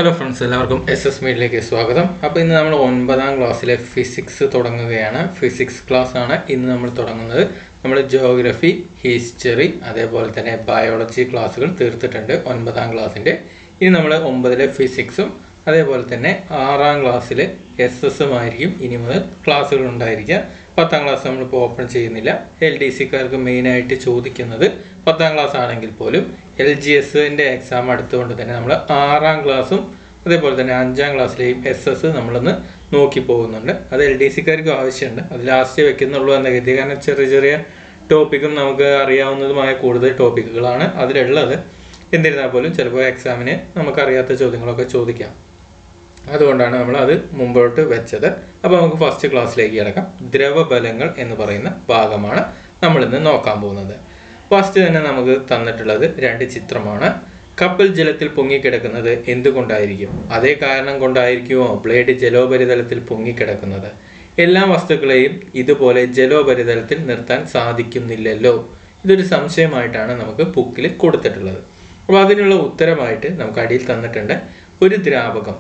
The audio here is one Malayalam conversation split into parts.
ഹലോ ഫ്രണ്ട്സ് എല്ലാവർക്കും എസ് എസ് മീഡിലേക്ക് സ്വാഗതം അപ്പോൾ ഇന്ന് നമ്മൾ ഒൻപതാം ക്ലാസ്സിലെ ഫിസിക്സ് തുടങ്ങുകയാണ് ഫിസിക്സ് ക്ലാസ് ആണ് ഇന്ന് നമ്മൾ തുടങ്ങുന്നത് നമ്മൾ ജോഗ്രഫി ഹിസ്റ്ററി അതേപോലെ തന്നെ ബയോളജി ക്ലാസ്സുകൾ തീർത്തിട്ടുണ്ട് ഒൻപതാം ക്ലാസ്സിൻ്റെ ഇനി നമ്മൾ ഒമ്പതിലെ ഫിസിക്സും അതേപോലെ തന്നെ ആറാം ക്ലാസ്സിൽ എസ് എസും ആയിരിക്കും ഇനി മുതൽ ക്ലാസ്സുകൾ ഉണ്ടായിരിക്കുക പത്താം ക്ലാസ് നമ്മളിപ്പോൾ ഓപ്പൺ ചെയ്യുന്നില്ല എൽ ഡി സിക്കാർക്ക് മെയിനായിട്ട് ചോദിക്കുന്നത് പത്താം ക്ലാസ് ആണെങ്കിൽ പോലും എൽ ജി എസിൻ്റെ എക്സാം അടുത്തുകൊണ്ട് തന്നെ നമ്മൾ ആറാം ക്ലാസ്സും അതേപോലെ തന്നെ അഞ്ചാം ക്ലാസ്സിലെയും എസ് എസ് നമ്മളൊന്ന് നോക്കി പോകുന്നുണ്ട് അത് എൽ ഡി സിക്കാർക്ക് ആവശ്യമുണ്ട് അത് ലാസ്റ്റ് വെക്കുന്നുള്ളൂ എന്ന ഗതി കാരണം ചെറിയ ചെറിയ ടോപ്പിക്കും നമുക്ക് അറിയാവുന്നതുമായ കൂടുതൽ ടോപ്പിക്കുകളാണ് അതിലുള്ളത് എന്നിരുന്നാൽ പോലും ചിലപ്പോൾ എക്സാമിന് നമുക്കറിയാത്ത ചോദ്യങ്ങളൊക്കെ ചോദിക്കാം അതുകൊണ്ടാണ് നമ്മൾ അത് മുമ്പോട്ട് വെച്ചത് അപ്പോൾ നമുക്ക് ഫസ്റ്റ് ക്ലാസ്സിലേക്ക് കിടക്കാം ദ്രവബലങ്ങൾ എന്ന് പറയുന്ന ഭാഗമാണ് നമ്മളിന്ന് നോക്കാൻ പോകുന്നത് ഫസ്റ്റ് തന്നെ നമുക്ക് തന്നിട്ടുള്ളത് രണ്ട് ചിത്രമാണ് കപ്പൽ ജലത്തിൽ പൊങ്ങിക്കിടക്കുന്നത് എന്തുകൊണ്ടായിരിക്കും അതേ കാരണം കൊണ്ടായിരിക്കുമോ ബ്ലേഡ് ജലോപരിതലത്തിൽ പൊങ്ങിക്കിടക്കുന്നത് എല്ലാ വസ്തുക്കളെയും ഇതുപോലെ ജലോപരിതലത്തിൽ നിർത്താൻ സാധിക്കുന്നില്ലല്ലോ ഇതൊരു സംശയമായിട്ടാണ് നമുക്ക് ബുക്കിൽ കൊടുത്തിട്ടുള്ളത് അപ്പോൾ അതിനുള്ള ഉത്തരമായിട്ട് നമുക്ക് അടിയിൽ തന്നിട്ടുണ്ട് ഒരു ദ്രാവകം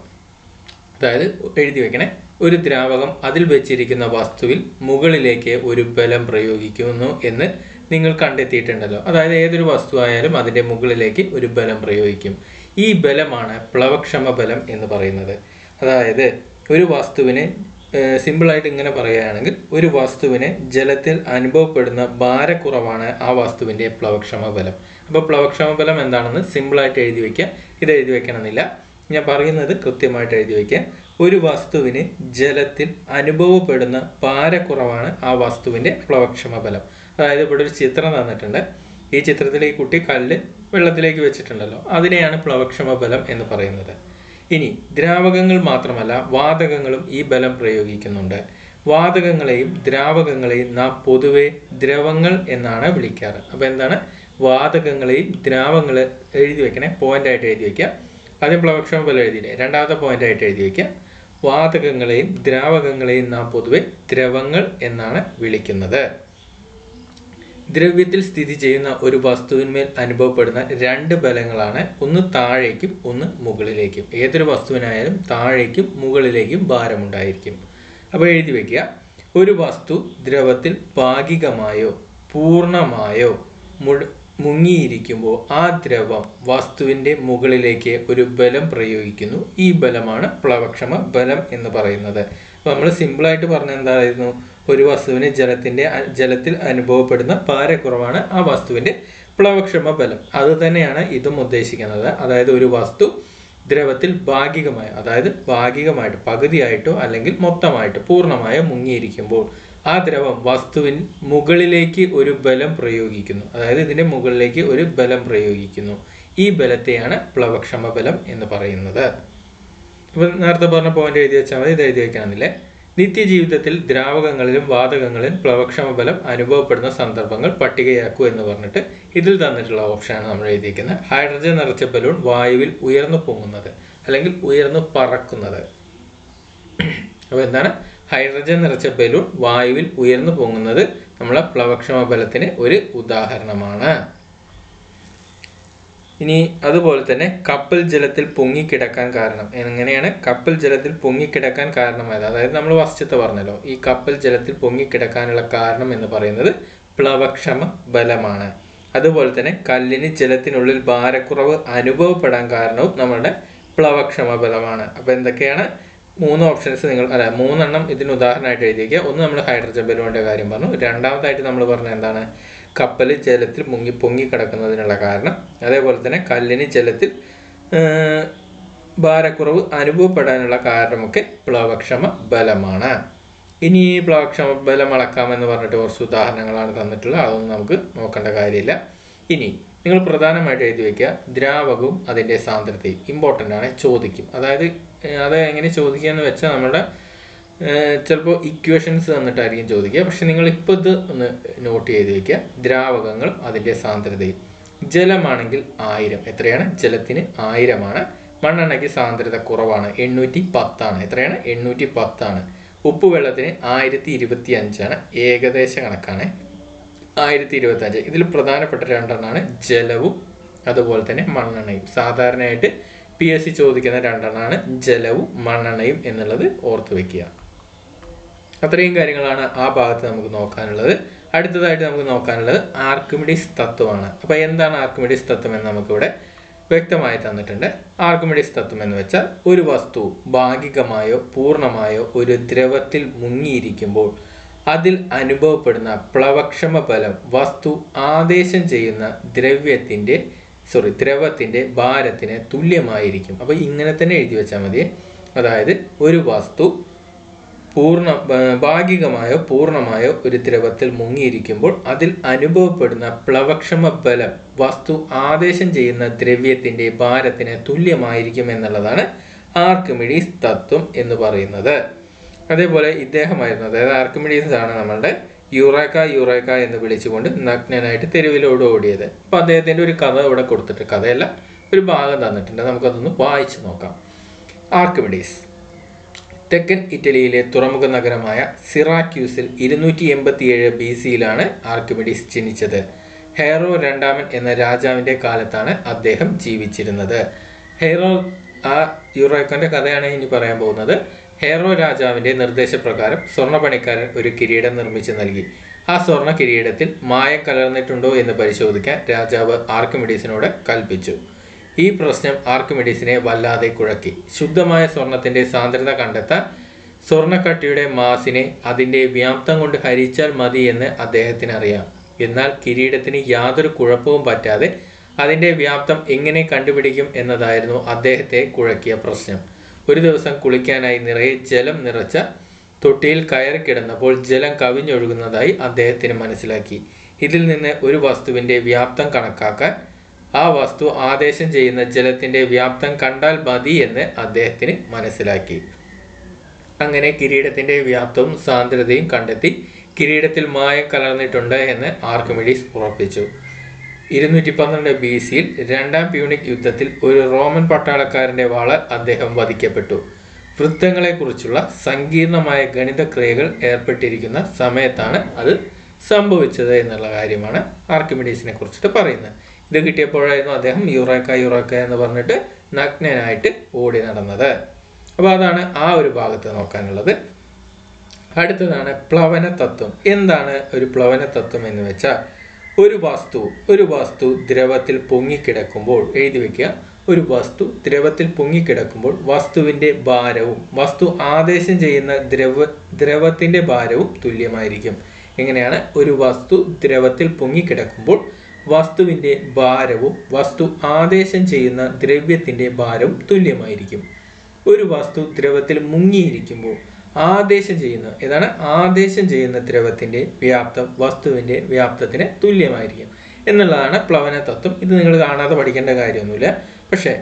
അതായത് എഴുതി വെക്കണേ ഒരു ദ്രാവകം അതിൽ വെച്ചിരിക്കുന്ന വസ്തുവിൽ മുകളിലേക്ക് ഒരു ബലം പ്രയോഗിക്കുന്നു എന്ന് നിങ്ങൾ കണ്ടെത്തിയിട്ടുണ്ടല്ലോ അതായത് ഏതൊരു വസ്തു ആയാലും അതിൻ്റെ മുകളിലേക്ക് ഒരു ബലം പ്രയോഗിക്കും ഈ ബലമാണ് പ്ലവക്ഷമ ബലം എന്ന് പറയുന്നത് അതായത് ഒരു വസ്തുവിനെ സിമ്പിളായിട്ട് ഇങ്ങനെ പറയുകയാണെങ്കിൽ ഒരു വസ്തുവിനെ ജലത്തിൽ അനുഭവപ്പെടുന്ന ഭാരക്കുറവാണ് ആ വസ്തുവിൻ്റെ പ്ലവക്ഷമ ബലം അപ്പോൾ പ്ലവക്ഷമ ബലം എന്താണെന്ന് സിമ്പിളായിട്ട് എഴുതി വയ്ക്കുക ഇത് എഴുതി വെക്കണമെന്നില്ല ഞാൻ പറയുന്നത് കൃത്യമായിട്ട് എഴുതി വയ്ക്കുക ഒരു വസ്തുവിന് ജലത്തിൽ അനുഭവപ്പെടുന്ന ഭാരക്കുറവാണ് ആ വസ്തുവിൻ്റെ പ്ലവക്ഷമ ബലം അതായത് ഇവിടെ ഒരു ചിത്രം തന്നിട്ടുണ്ട് ഈ ചിത്രത്തിൽ ഈ കുട്ടി കല്ല് വെള്ളത്തിലേക്ക് വെച്ചിട്ടുണ്ടല്ലോ അതിനെയാണ് പ്ലവക്ഷമ ബലം എന്ന് പറയുന്നത് ഇനി ദ്രാവകങ്ങൾ മാത്രമല്ല വാതകങ്ങളും ഈ ബലം പ്രയോഗിക്കുന്നുണ്ട് വാതകങ്ങളെയും ദ്രാവകങ്ങളെയും നാം പൊതുവെ ദ്രവങ്ങൾ എന്നാണ് വിളിക്കാറ് അപ്പോൾ എന്താണ് വാതകങ്ങളെയും ദ്രാവങ്ങൾ എഴുതി വെക്കണേ പോയിന്റായിട്ട് എഴുതി വെക്കുക ആദ്യം പ്ലവക്ഷമ ബലം എഴുതിയില്ലേ രണ്ടാമത്തെ പോയിന്റായിട്ട് എഴുതി വെക്കുക വാതകങ്ങളെയും ദ്രാവകങ്ങളെയും നാം പൊതുവെ ദ്രവങ്ങൾ എന്നാണ് വിളിക്കുന്നത് ദ്രവ്യത്തിൽ സ്ഥിതി ചെയ്യുന്ന ഒരു വസ്തുവിന്മേൽ അനുഭവപ്പെടുന്ന രണ്ട് ബലങ്ങളാണ് ഒന്ന് താഴേക്കും ഒന്ന് മുകളിലേക്കും ഏതൊരു വസ്തുവിനായാലും താഴേക്കും മുകളിലേക്കും ഭാരമുണ്ടായിരിക്കും അപ്പോൾ എഴുതി വെക്കുക ഒരു വസ്തു ദ്രവത്തിൽ ഭാഗികമായോ പൂർണ്ണമായോ മുഴ മുങ്ങിയിരിക്കുമ്പോൾ ആ ദ്രവം വസ്തുവിൻ്റെ മുകളിലേക്ക് ഒരു ബലം പ്രയോഗിക്കുന്നു ഈ ബലമാണ് പ്ലവക്ഷമ ബലം എന്ന് പറയുന്നത് അപ്പോൾ നമ്മൾ സിമ്പിളായിട്ട് പറഞ്ഞ എന്തായിരുന്നു ഒരു വസ്തുവിന് ജലത്തിൻ്റെ ജലത്തിൽ അനുഭവപ്പെടുന്ന ഭാരക്കുറവാണ് ആ വസ്തുവിൻ്റെ പ്ലവക്ഷമ ബലം അത് തന്നെയാണ് ഇതും ഉദ്ദേശിക്കുന്നത് അതായത് ഒരു വസ്തു ദ്രവത്തിൽ ഭാഗികമായോ അതായത് ഭാഗികമായിട്ട് പകുതിയായിട്ടോ അല്ലെങ്കിൽ മൊത്തമായിട്ട് പൂർണ്ണമായോ മുങ്ങിയിരിക്കുമ്പോൾ ആ ദ്രവം വസ്തുവിൻ മുകളിലേക്ക് ഒരു ബലം പ്രയോഗിക്കുന്നു അതായത് ഇതിൻ്റെ മുകളിലേക്ക് ഒരു ബലം പ്രയോഗിക്കുന്നു ഈ ബലത്തെയാണ് പ്ലവക്ഷമ ബലം എന്ന് പറയുന്നത് ഇപ്പൊ നേരത്തെ പറഞ്ഞ പോയിന്റ് എഴുതി വെച്ചാൽ മതി ഇത് എഴുതി വെക്കണമെന്നില്ലേ നിത്യജീവിതത്തിൽ ദ്രാവകങ്ങളിലും വാതകങ്ങളിലും പ്ലവക്ഷമ ബലം അനുഭവപ്പെടുന്ന സന്ദർഭങ്ങൾ പട്ടികയാക്കൂ എന്ന് പറഞ്ഞിട്ട് ഇതിൽ തന്നിട്ടുള്ള ഓപ്ഷനാണ് നമ്മൾ എഴുതിയിരിക്കുന്നത് ഹൈഡ്രജൻ നിറച്ച ബലൂൺ വായുവിൽ ഉയർന്നു പൊങ്ങുന്നത് അല്ലെങ്കിൽ ഉയർന്നു പറക്കുന്നത് അപ്പോൾ എന്താണ് ഹൈഡ്രജൻ നിറച്ച ബലൂൺ വായുവിൽ ഉയർന്നു പൊങ്ങുന്നത് നമ്മളെ പ്ലവക്ഷമ ബലത്തിന് ഒരു ഉദാഹരണമാണ് ഇനി അതുപോലെ തന്നെ കപ്പൽ ജലത്തിൽ പൊങ്ങിക്കിടക്കാൻ കാരണം എങ്ങനെയാണ് കപ്പൽ ജലത്തിൽ പൊങ്ങിക്കിടക്കാൻ കാരണമായത് അതായത് നമ്മൾ വസ്തുത പറഞ്ഞല്ലോ ഈ കപ്പൽ ജലത്തിൽ പൊങ്ങിക്കിടക്കാനുള്ള കാരണം എന്ന് പറയുന്നത് പ്ലവക്ഷമ ബലമാണ് അതുപോലെ തന്നെ കല്ലിന് ജലത്തിനുള്ളിൽ ഭാരക്കുറവ് അനുഭവപ്പെടാൻ കാരണവും നമ്മളുടെ പ്ലവക്ഷമ ബലമാണ് അപ്പോൾ എന്തൊക്കെയാണ് മൂന്ന് ഓപ്ഷൻസ് നിങ്ങൾ അല്ല മൂന്നെണ്ണം ഇതിന് ഉദാഹരണമായിട്ട് എഴുതിയിരിക്കുക ഒന്ന് നമ്മൾ ഹൈഡ്രജൻ ബലൂണിൻ്റെ കാര്യം പറഞ്ഞു രണ്ടാമതായിട്ട് നമ്മൾ പറഞ്ഞ എന്താണ് കപ്പൽ ജലത്തിൽ മുങ്ങി പൊങ്ങി കിടക്കുന്നതിനുള്ള കാരണം അതേപോലെ തന്നെ കല്ലിന് ജലത്തിൽ ഭാരക്കുറവ് അനുഭവപ്പെടാനുള്ള കാരണമൊക്കെ പ്ലവക്ഷമ ബലമാണ് ഇനി ഈ പ്ലവക്ഷമ ബലം അളക്കാമെന്ന് പറഞ്ഞിട്ട് കുറച്ച് ഉദാഹരണങ്ങളാണ് തന്നിട്ടുള്ളത് അതൊന്നും നമുക്ക് നോക്കേണ്ട കാര്യമില്ല ഇനി നിങ്ങൾ പ്രധാനമായിട്ട് എഴുതി വയ്ക്കുക ദ്രാവകവും അതിൻ്റെ സാന്ദ്രതയും ഇമ്പോർട്ടൻ്റ് ആണ് ചോദിക്കും അതായത് അത് എങ്ങനെ ചോദിക്കുക എന്ന് വെച്ചാൽ നമ്മുടെ ചിലപ്പോൾ ഇക്വേഷൻസ് തന്നിട്ടായിരിക്കും ചോദിക്കുക പക്ഷെ നിങ്ങൾ ഇപ്പോൾ ഇത് ഒന്ന് നോട്ട് ചെയ്ത് വയ്ക്കുക ദ്രാവകങ്ങളും അതിൻ്റെ സാന്ദ്രതയും ജലമാണെങ്കിൽ ആയിരം എത്രയാണ് ജലത്തിന് ആയിരമാണ് മണ്ണെണ്ണയ്ക്ക് സാന്ദ്രത കുറവാണ് എണ്ണൂറ്റി പത്താണ് എത്രയാണ് എണ്ണൂറ്റി പത്താണ് ഉപ്പ് വെള്ളത്തിന് ആയിരത്തി ഇരുപത്തി അഞ്ചാണ് ഏകദേശ കണക്കാണ് ആയിരത്തി ഇരുപത്തി അഞ്ച് ഇതിൽ പ്രധാനപ്പെട്ട രണ്ടെണ്ണമാണ് ജലവും അതുപോലെ തന്നെ മണ്ണെണ്ണയും സാധാരണയായിട്ട് പി എസ് സി ചോദിക്കുന്ന രണ്ടെണ്ണമാണ് ജലവും മണ്ണെണ്ണയും എന്നുള്ളത് ഓർത്ത് വെക്കുക അത്രയും കാര്യങ്ങളാണ് ആ ഭാഗത്ത് നമുക്ക് നോക്കാനുള്ളത് അടുത്തതായിട്ട് നമുക്ക് നോക്കാനുള്ളത് ആർക്കിമിഡീസ് തത്വമാണ് അപ്പോൾ എന്താണ് ആർക്കിമിഡീസ് തത്വം എന്ന് നമുക്കിവിടെ വ്യക്തമായി തന്നിട്ടുണ്ട് ആർക്കിമിഡീസ് തത്വം എന്ന് വെച്ചാൽ ഒരു വസ്തു ഭാഗികമായോ പൂർണ്ണമായോ ഒരു ദ്രവത്തിൽ മുങ്ങിയിരിക്കുമ്പോൾ അതിൽ അനുഭവപ്പെടുന്ന പ്ലവക്ഷമ ബലം വസ്തു ആദേശം ചെയ്യുന്ന ദ്രവ്യത്തിൻ്റെ സോറി ദ്രവത്തിൻ്റെ ഭാരത്തിന് തുല്യമായിരിക്കും അപ്പോൾ ഇങ്ങനെ തന്നെ എഴുതി വെച്ചാൽ മതി അതായത് ഒരു വസ്തു പൂർണ്ണ ഭ- ഭാഗികമായോ പൂർണ്ണമായോ ഒരു ദ്രവത്തിൽ മുങ്ങിയിരിക്കുമ്പോൾ അതിൽ അനുഭവപ്പെടുന്ന പ്ലവക്ഷമ ബലം വസ്തു ആദേശം ചെയ്യുന്ന ദ്രവ്യത്തിന്റെ ഭാരത്തിന് തുല്യമായിരിക്കും എന്നുള്ളതാണ് ആർക്കിമിഡീസ് തത്വം എന്ന് പറയുന്നത് അതേപോലെ ഇദ്ദേഹമായിരുന്നു അതായത് ആർക്കിമിഡീസ് ആണ് നമ്മളുടെ യുറേക്ക യുറേക്ക എന്ന് വിളിച്ചുകൊണ്ട് നഗ്നനായിട്ട് തെരുവിലോട് ഓടിയത് അപ്പൊ അദ്ദേഹത്തിന്റെ ഒരു കഥ ഇവിടെ കൊടുത്തിട്ട് കഥയല്ല ഒരു ഭാഗം തന്നിട്ടുണ്ട് നമുക്കതൊന്ന് വായിച്ചു നോക്കാം ആർക്കിമിഡീസ് തെക്കൻ ഇറ്റലിയിലെ തുറമുഖ നഗരമായ സിറാക്യൂസിൽ ഇരുന്നൂറ്റി എൺപത്തിയേഴ് ബി സിയിലാണ് ആർക്കിമിഡീസ് ജനിച്ചത് ഹെയറോ രണ്ടാമൻ എന്ന രാജാവിന്റെ കാലത്താണ് അദ്ദേഹം ജീവിച്ചിരുന്നത് ഹെയറോ ആ യുറേക്കന്റെ കഥയാണ് ഇനി പറയാൻ പോകുന്നത് ഹെയറോ രാജാവിന്റെ നിർദ്ദേശപ്രകാരം സ്വർണ്ണപ്പണിക്കാരൻ ഒരു കിരീടം നിർമ്മിച്ചു നൽകി ആ സ്വർണ്ണ കിരീടത്തിൽ മായം കലർന്നിട്ടുണ്ടോ എന്ന് പരിശോധിക്കാൻ രാജാവ് ആർക്കിമിഡീസിനോട് കൽപ്പിച്ചു ഈ പ്രശ്നം ആർക്കിമിഡീസിനെ വല്ലാതെ കുഴക്കി ശുദ്ധമായ സ്വർണത്തിന്റെ സാന്ദ്രത കണ്ടെത്താൻ സ്വർണ്ണക്കട്ടിയുടെ മാസിനെ അതിന്റെ വ്യാപ്തം കൊണ്ട് ഹരിച്ചാൽ മതി എന്ന് അദ്ദേഹത്തിന് അറിയാം എന്നാൽ കിരീടത്തിന് യാതൊരു കുഴപ്പവും പറ്റാതെ അതിന്റെ വ്യാപ്തം എങ്ങനെ കണ്ടുപിടിക്കും എന്നതായിരുന്നു അദ്ദേഹത്തെ കുഴക്കിയ പ്രശ്നം ഒരു ദിവസം കുളിക്കാനായി നിറയെ ജലം നിറച്ച തൊട്ടിയിൽ കയറി കിടന്നപ്പോൾ ജലം കവിഞ്ഞൊഴുകുന്നതായി അദ്ദേഹത്തിന് മനസ്സിലാക്കി ഇതിൽ നിന്ന് ഒരു വസ്തുവിന്റെ വ്യാപ്തം കണക്കാക്കാൻ ആ വസ്തു ആദേശം ചെയ്യുന്ന ജലത്തിന്റെ വ്യാപ്തം കണ്ടാൽ മതി എന്ന് അദ്ദേഹത്തിന് മനസ്സിലാക്കി അങ്ങനെ കിരീടത്തിന്റെ വ്യാപ്തവും സാന്ദ്രതയും കണ്ടെത്തി കിരീടത്തിൽ മായം കലർന്നിട്ടുണ്ട് എന്ന് ആർക്കിമിഡീസ് ഉറപ്പിച്ചു ഇരുന്നൂറ്റി പന്ത്രണ്ട് ബി സിയിൽ രണ്ടാം പ്യൂണിക് യുദ്ധത്തിൽ ഒരു റോമൻ പട്ടാളക്കാരന്റെ വാള് അദ്ദേഹം വധിക്കപ്പെട്ടു വൃത്തങ്ങളെക്കുറിച്ചുള്ള സങ്കീർണമായ ഗണിതക്രിയകൾ ഏർപ്പെട്ടിരിക്കുന്ന സമയത്താണ് അത് സംഭവിച്ചത് എന്നുള്ള കാര്യമാണ് ആർക്കിമിഡീസിനെ കുറിച്ചിട്ട് പറയുന്നത് ഇത് കിട്ടിയപ്പോഴായിരുന്നു അദ്ദേഹം യുറേക്ക യുറേക്ക എന്ന് പറഞ്ഞിട്ട് നഗ്നനായിട്ട് ഓടി നടന്നത് അപ്പോൾ അതാണ് ആ ഒരു ഭാഗത്ത് നോക്കാനുള്ളത് അടുത്തതാണ് പ്ലവന തത്വം എന്താണ് ഒരു പ്ലവന തത്വം എന്ന് വെച്ചാൽ ഒരു വസ്തു ഒരു വസ്തു ദ്രവത്തിൽ പൊങ്ങിക്കിടക്കുമ്പോൾ എഴുതി വെക്കുക ഒരു വസ്തു ദ്രവത്തിൽ പൊങ്ങിക്കിടക്കുമ്പോൾ വസ്തുവിന്റെ ഭാരവും വസ്തു ആദേശം ചെയ്യുന്ന ദ്രവ ദ്രവത്തിന്റെ ഭാരവും തുല്യമായിരിക്കും എങ്ങനെയാണ് ഒരു വസ്തു ദ്രവത്തിൽ പൊങ്ങിക്കിടക്കുമ്പോൾ വസ്തുവിന്റെ ഭാരവും വസ്തു ആദേശം ചെയ്യുന്ന ദ്രവ്യത്തിന്റെ ഭാരവും തുല്യമായിരിക്കും ഒരു വസ്തു ദ്രവത്തിൽ മുങ്ങിയിരിക്കുമ്പോൾ ആദേശം ചെയ്യുന്ന ഏതാണ് ആദേശം ചെയ്യുന്ന ദ്രവത്തിന്റെ വ്യാപ്തം വസ്തുവിന്റെ വ്യാപ്തത്തിന് തുല്യമായിരിക്കും എന്നുള്ളതാണ് പ്ലവന തത്വം ഇത് നിങ്ങൾ കാണാതെ പഠിക്കേണ്ട കാര്യമൊന്നുമില്ല പക്ഷേ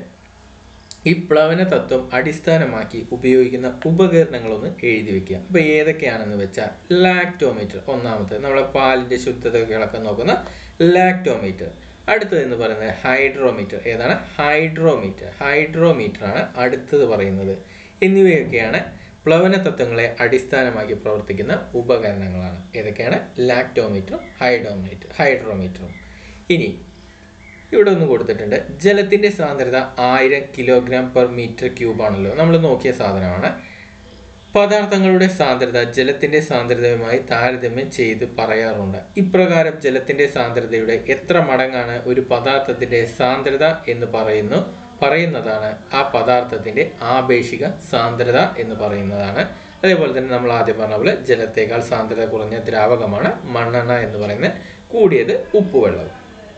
ഈ പ്ലവന തത്വം അടിസ്ഥാനമാക്കി ഉപയോഗിക്കുന്ന ഉപകരണങ്ങളൊന്ന് എഴുതി വെക്കുക അപ്പോൾ ഏതൊക്കെയാണെന്ന് വെച്ചാൽ ലാക്ടോമീറ്റർ ഒന്നാമത്തെ നമ്മളെ പാലിന്റെ ശുദ്ധതകളൊക്കെ നോക്കുന്ന ലാക്ടോമീറ്റർ അടുത്തത് എന്ന് പറയുന്നത് ഹൈഡ്രോമീറ്റർ ഏതാണ് ഹൈഡ്രോമീറ്റർ ഹൈഡ്രോമീറ്റർ ആണ് അടുത്തത് പറയുന്നത് എന്നിവയൊക്കെയാണ് പ്ലവന തത്വങ്ങളെ അടിസ്ഥാനമാക്കി പ്രവർത്തിക്കുന്ന ഉപകരണങ്ങളാണ് ഏതൊക്കെയാണ് ലാക്ടോമീറ്ററും ഹൈഡ്രോമീറ്റർ ഹൈഡ്രോമീറ്ററും ഇനി ഇവിടെ ഒന്ന് കൊടുത്തിട്ടുണ്ട് ജലത്തിന്റെ സാന്ദ്രത ആയിരം കിലോഗ്രാം പെർ മീറ്റർ ക്യൂബ് ആണല്ലോ നമ്മൾ നോക്കിയ സാധനമാണ് പദാർത്ഥങ്ങളുടെ സാന്ദ്രത ജലത്തിന്റെ സാന്ദ്രതയുമായി താരതമ്യം ചെയ്ത് പറയാറുണ്ട് ഇപ്രകാരം ജലത്തിന്റെ സാന്ദ്രതയുടെ എത്ര മടങ്ങാണ് ഒരു പദാർത്ഥത്തിന്റെ സാന്ദ്രത എന്ന് പറയുന്നു പറയുന്നതാണ് ആ പദാർത്ഥത്തിന്റെ ആപേക്ഷിക സാന്ദ്രത എന്ന് പറയുന്നതാണ് അതേപോലെ തന്നെ നമ്മൾ ആദ്യം പറഞ്ഞ പോലെ ജലത്തേക്കാൾ സാന്ദ്രത കുറഞ്ഞ ദ്രാവകമാണ് മണ്ണെണ്ണ എന്ന് പറയുന്നത് കൂടിയത് ഉപ്പുവെള്ളം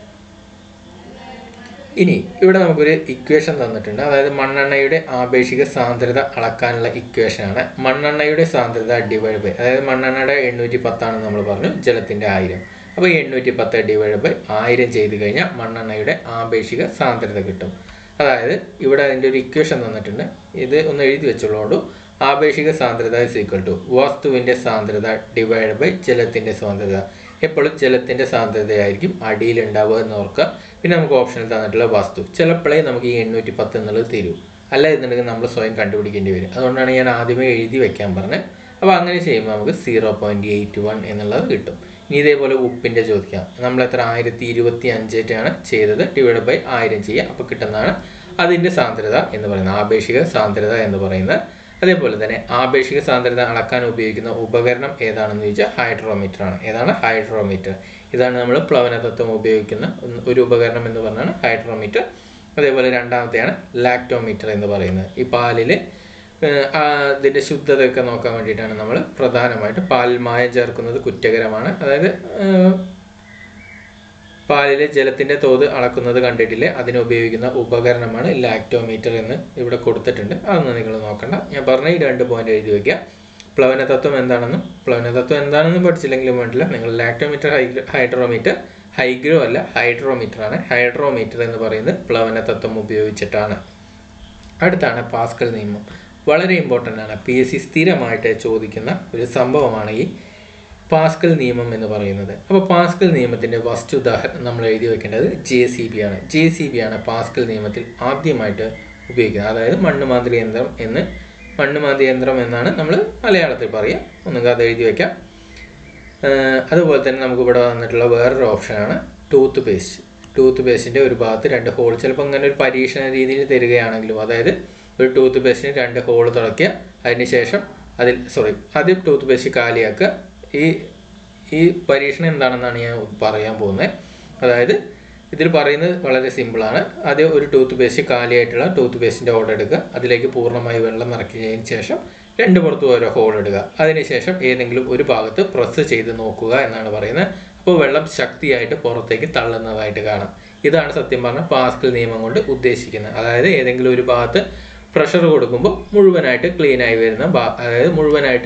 ഇനി ഇവിടെ നമുക്കൊരു ഇക്വേഷൻ തന്നിട്ടുണ്ട് അതായത് മണ്ണെണ്ണയുടെ ആപേക്ഷിക സാന്ദ്രത അളക്കാനുള്ള ഇക്വേഷൻ ആണ് മണ്ണെണ്ണയുടെ സാന്ദ്രത ഡിവൈഡ് ബൈ അതായത് മണ്ണെണ്ണയുടെ എണ്ണൂറ്റി പത്താണെന്ന് നമ്മൾ പറഞ്ഞു ജലത്തിന്റെ ആയിരം അപ്പോൾ എണ്ണൂറ്റി പത്ത് ഡിവൈഡ് ബൈ ആയിരം ചെയ്ത് കഴിഞ്ഞാൽ മണ്ണെണ്ണയുടെ ആപേക്ഷിക സാന്ദ്രത കിട്ടും അതായത് ഇവിടെ അതിൻ്റെ ഒരു ഇക്വേഷൻ തന്നിട്ടുണ്ട് ഇത് ഒന്ന് എഴുതി വെച്ചുള്ളതുകൊണ്ട് ആപേക്ഷിക സാന്ദ്രത ഇസ് ഈക്വൽ ടു വസ്തുവിൻ്റെ സാന്ദ്രത ഡിവൈഡ് ബൈ ജലത്തിൻ്റെ സാന്ദ്രത എപ്പോഴും ജലത്തിൻ്റെ സാന്ദ്രതയായിരിക്കും അടിയിൽ ഉണ്ടാവുക എന്ന് ഓർക്കുക പിന്നെ നമുക്ക് ഓപ്ഷനിൽ തന്നിട്ടുള്ള വസ്തു ചിലപ്പോഴേ നമുക്ക് ഈ എണ്ണൂറ്റി പത്ത് എന്നുള്ളത് തരൂ അല്ല എന്നുണ്ടെങ്കിൽ നമ്മൾ സ്വയം കണ്ടുപിടിക്കേണ്ടി വരും അതുകൊണ്ടാണ് ഞാൻ ആദ്യമേ എഴുതി വെക്കാൻ പറഞ്ഞത് അപ്പോൾ അങ്ങനെ ചെയ്യുമ്പോൾ നമുക്ക് സീറോ പോയിൻറ്റ് എയ്റ്റ് വൺ എന്നുള്ളത് കിട്ടും ഇനി ഇതേപോലെ ഉപ്പിൻ്റെ ചോദിക്കാം നമ്മൾ എത്ര ആയിരത്തി ഇരുപത്തി അഞ്ചായിട്ടാണ് ചെയ്തത് ഡിവൈഡ് ബൈ ആയിരം ചെയ്യുക അപ്പോൾ കിട്ടുന്നതാണ് അതിൻ്റെ സാന്ദ്രത എന്ന് പറയുന്നത് ആപേക്ഷിക സാന്ദ്രത എന്ന് പറയുന്നത് അതേപോലെ തന്നെ ആപേക്ഷിക സാന്ദ്രത അളക്കാൻ ഉപയോഗിക്കുന്ന ഉപകരണം ഏതാണെന്ന് ചോദിച്ചാൽ ഹൈഡ്രോമീറ്റർ ആണ് ഏതാണ് ഹൈഡ്രോമീറ്റർ ഇതാണ് നമ്മൾ പ്ലവന തത്വം ഉപയോഗിക്കുന്ന ഒന്ന് ഒരു ഉപകരണം എന്ന് പറഞ്ഞാണ് ഹൈഡ്രോമീറ്റർ അതേപോലെ രണ്ടാമത്തെയാണ് ലാക്ടോമീറ്റർ എന്ന് പറയുന്നത് ഈ പാലിൽ ഇതിൻ്റെ ശുദ്ധതയൊക്കെ നോക്കാൻ വേണ്ടിയിട്ടാണ് നമ്മൾ പ്രധാനമായിട്ടും പാലിൽ മായം ചേർക്കുന്നത് കുറ്റകരമാണ് അതായത് ഏഹ്, പാലിലെ ജലത്തിന്റെ തോത് അളക്കുന്നത് കണ്ടിട്ടില്ലേ അതിന് ഉപയോഗിക്കുന്ന ഉപകരണമാണ് ലാക്ടോമീറ്റർ എന്ന് ഇവിടെ കൊടുത്തിട്ടുണ്ട് അതൊന്നും നിങ്ങൾ നോക്കണ്ട ഞാൻ പറഞ്ഞ ഈ രണ്ട് പോയിന്റ് എഴുതി വെക്കുക പ്ലവന തത്വം എന്താണെന്നും പ്ലവന തത്വം എന്താണെന്നും പഠിച്ചില്ലെങ്കിലും വേണ്ടില്ല നിങ്ങൾ ലാക്ടോമീറ്റർ ഹൈഡ്രോമീറ്റർ ഹൈഗ്രോ അല്ല ഹൈഡ്രോമീറ്റർ ആണ് ഹൈഡ്രോമീറ്റർ എന്ന് പറയുന്നത് പ്ലവന തത്വം ഉപയോഗിച്ചിട്ടാണ് അടുത്താണ് പാസ്കൽ നിയമം വളരെ ഇമ്പോർട്ടൻ്റ് ആണ് പി എസ് സി സ്ഥിരമായിട്ട് ചോദിക്കുന്ന ഒരു സംഭവമാണ് ഈ പാസ്കൽ നിയമം എന്ന് പറയുന്നത് അപ്പോൾ പാസ്കൽ നിയമത്തിൻ്റെ ഫസ്റ്റ് ഉദാഹരണം നമ്മൾ എഴുതി വെക്കേണ്ടത് ജെ സി ബി ആണ് ജെ സി ബി ആണ് പാസ്കൽ നിയമത്തിൽ ആദ്യമായിട്ട് ഉപയോഗിക്കുന്നത് അതായത് മണ്ണുമാന്ത്രി യന്ത്രം എന്ന് മണ്ണുമാന്ത്രി യന്ത്രം എന്നാണ് നമ്മൾ മലയാളത്തിൽ പറയുക ഒന്നുകിൽ അത് എഴുതി വെക്കാം ഏഹ് അതുപോലെ തന്നെ നമുക്ക് ഇവിടെ വന്നിട്ടുള്ള വേറൊരു ഓപ്ഷനാണ് ടൂത്ത് പേസ്റ്റ് ടൂത്ത് പേസ്റ്റിൻ്റെ ഒരു ഭാഗത്ത് രണ്ട് ഹോൾ ചിലപ്പോൾ അങ്ങനെ ഒരു പരീക്ഷണ രീതിയിൽ തരികയാണെങ്കിലും അതായത് ഒരു ടൂത്ത് പേസ്റ്റിന് രണ്ട് ഹോൾ തുറക്കുക അതിന് ശേഷം അതിൽ സോറി ആദ്യം ടൂത്ത് പേസ്റ്റ് കാലിയാക്കുക ഈ ഈ പരീക്ഷണം എന്താണെന്നാണ് ഞാൻ പറയാൻ പോകുന്നത് അതായത് ഇതിൽ പറയുന്നത് വളരെ സിമ്പിളാണ് ആദ്യം ഒരു ടൂത്ത് പേസ്റ്റ് കാലിയായിട്ടുള്ള ടൂത്ത് പേസ്റ്റിൻ്റെ ഓർഡർ എടുക്കുക അതിലേക്ക് പൂർണ്ണമായി വെള്ളം നിറയ്ക്കുന്നതിന് ശേഷം രണ്ട് പുറത്തും ഓരോ ഹോൾ ഇടുക അതിനുശേഷം ഏതെങ്കിലും ഒരു ഭാഗത്ത് പ്രസ് ചെയ്ത് നോക്കുക എന്നാണ് പറയുന്നത് അപ്പോൾ വെള്ളം ശക്തിയായിട്ട് പുറത്തേക്ക് തള്ളുന്നതായിട്ട് കാണാം ഇതാണ് സത്യം പറഞ്ഞ പാസ്കൽ നിയമം കൊണ്ട് ഉദ്ദേശിക്കുന്നത് അതായത് ഏതെങ്കിലും ഒരു ഭാഗത്ത് പ്രഷർ കൊടുക്കുമ്പോൾ മുഴുവനായിട്ട് ക്ലീൻ ആയി വരുന്ന ഭാ- അതായത് മുഴുവനായിട്ട്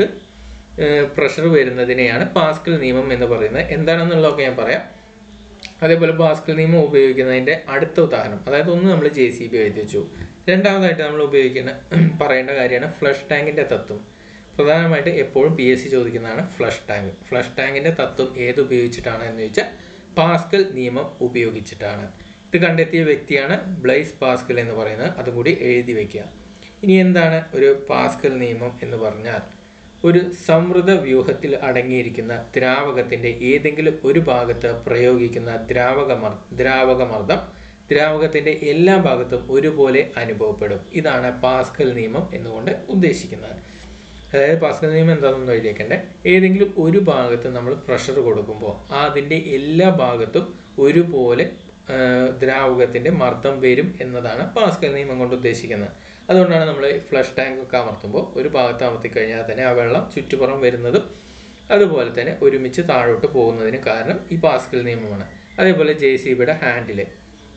പ്രഷർ വരുന്നതിനെയാണ് പാസ്കൽ നിയമം എന്ന് പറയുന്നത് എന്താണെന്നുള്ളതൊക്കെ ഞാൻ പറയാം അതേപോലെ പാസ്കൽ നിയമം ഉപയോഗിക്കുന്നതിൻ്റെ അടുത്ത ഉദാഹരണം അതായത് ഒന്ന് നമ്മൾ ജെ സി ബി എഴുതി വെച്ചു രണ്ടാമതായിട്ട് നമ്മൾ ഉപയോഗിക്കുന്ന പറയേണ്ട കാര്യമാണ് ഫ്ലഷ് ടാങ്കിൻ്റെ തത്വം പ്രധാനമായിട്ട് എപ്പോഴും പി എസ് സി ചോദിക്കുന്നതാണ് ഫ്ലഷ് ടാങ്ക് ഫ്ലഷ് ടാങ്കിൻ്റെ തത്വം ഏത് ഉപയോഗിച്ചിട്ടാണ് എന്ന് ചോദിച്ചാൽ പാസ്കൽ നിയമം ഉപയോഗിച്ചിട്ടാണ് ഇത് കണ്ടെത്തിയ വ്യക്തിയാണ് ബ്ലൈസ് പാസ്കൽ എന്ന് പറയുന്നത് അതും കൂടി എഴുതി വെക്കുക ഇനി എന്താണ് ഒരു പാസ്കൽ നിയമം എന്ന് പറഞ്ഞാൽ ഒരു സമൃദ്ധ വ്യൂഹത്തിൽ അടങ്ങിയിരിക്കുന്ന ദ്രാവകത്തിന്റെ ഏതെങ്കിലും ഒരു ഭാഗത്ത് പ്രയോഗിക്കുന്ന ദ്രാവകമർ ദ്രാവകമർദ്ദം ദ്രാവകത്തിന്റെ എല്ലാ ഭാഗത്തും ഒരുപോലെ അനുഭവപ്പെടും ഇതാണ് പാസ്കൽ നിയമം എന്നുകൊണ്ട് ഉദ്ദേശിക്കുന്നത് അതായത് പാസ്കൽ നിയമം എന്താണെന്ന് എഴുതിയേക്കണ്ടേ ഏതെങ്കിലും ഒരു ഭാഗത്ത് നമ്മൾ പ്രഷർ കൊടുക്കുമ്പോൾ അതിൻ്റെ എല്ലാ ഭാഗത്തും ഒരുപോലെ ആ, ദ്രാവകത്തിന്റെ മർദ്ദം വരും എന്നതാണ് പാസ്കൽ നിയമം കൊണ്ട് ഉദ്ദേശിക്കുന്നത് അതുകൊണ്ടാണ് നമ്മൾ ഫ്ലഷ് ടാങ്ക് ഒക്കെ അമർത്തുമ്പോൾ ഒരു ഭാഗത്ത് അമർത്തി കഴിഞ്ഞാൽ തന്നെ ആ വെള്ളം ചുറ്റുപുറം വരുന്നതും അതുപോലെ തന്നെ ഒരുമിച്ച് താഴോട്ട് പോകുന്നതിന് കാരണം ഈ പാസ്കൽ നിയമമാണ് അതേപോലെ ജെ സി ബിയുടെ ഹാൻഡില്